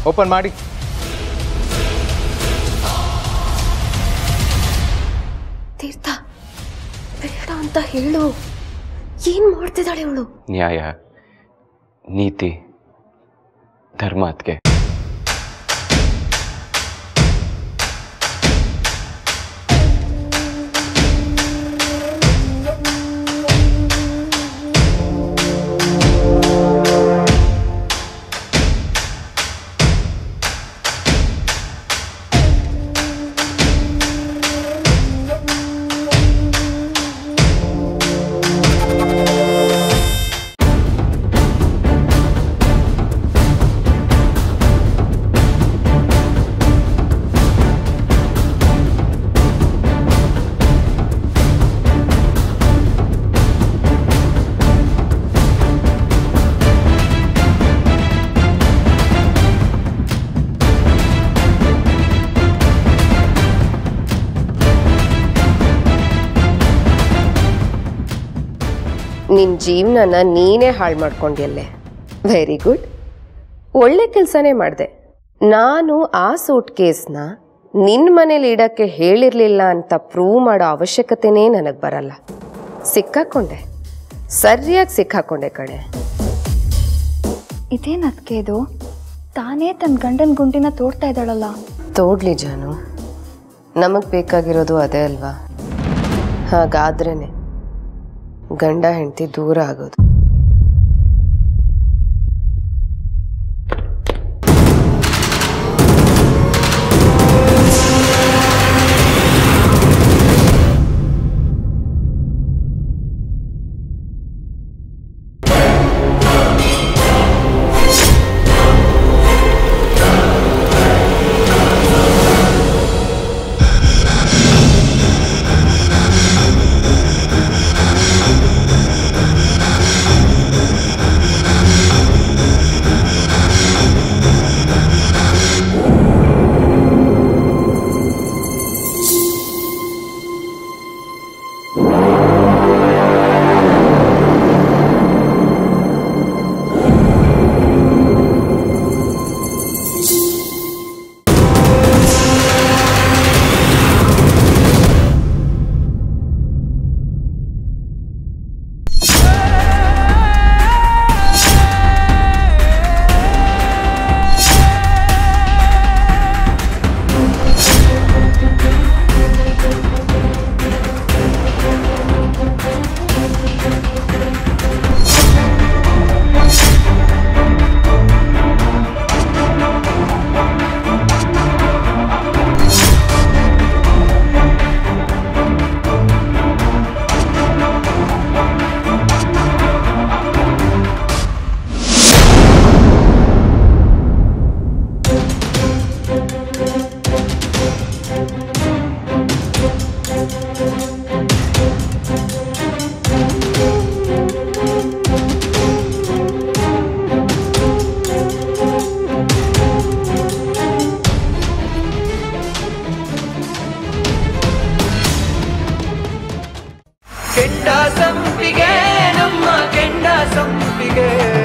open ಮಾಡಿ ತೀರ್ಥ ಬೇಡ ಅಂತ ಹೇಳು ಏನ್ ಮಾಡ್ತಿದ್ದಾಳೆ ಅವಳು ನ್ಯಾಯ ನೀತಿ ಧರ್ಮ ಅದಕ್ಕೆ ನಿನ್ನ ಜೀವನನ ನೀನೇ ಹಾಳು ಮಾಡ್ಕೊಂಡ್ಯಲ್ಲೇ ವೆರಿ ಗುಡ್ ಒಳ್ಳೆ ಕೆಲಸನೇ ಮಾಡಿದೆ ನಾನು ಆ ಸೂಟ್ ಕೇಸ್ನ ನಿನ್ನ ಮನೇಲಿ ಇಡಕ್ಕೆ ಹೇಳಿರಲಿಲ್ಲ ಅಂತ ಪ್ರೂವ್ ಮಾಡೋ ಅವಶ್ಯಕತೆನೇ ನನಗೆ ಬರಲ್ಲ ಸಿಕ್ಕಾಕೊಂಡೆ ಸರಿಯಾಗಿ ಸಿಕ್ಕಾಕೊಂಡೆ ಕಣೆ ಇದೇನು ಅದಕ್ಕೆ ಇದು ತಾನೇ ತನ್ನ ಗಂಡನ ಗುಂಡಿನ ತೋಡ್ತಾ ಇದ್ದಾಳಲ್ಲ ತೋಡ್ಲಿ ಜಾನು ನಮಗೆ ಬೇಕಾಗಿರೋದು ಅದೇ ಅಲ್ವಾ ಹಾಗಾದ್ರೇನೆ ಗಂಡ ಹೆಂಡತಿ ದೂರ ಆಗೋದು ಕೆಂಡ ಸಂಪಿಗೆ ನಮ್ಮ ಕೆಂಡ ಸಂಪಿಗೆ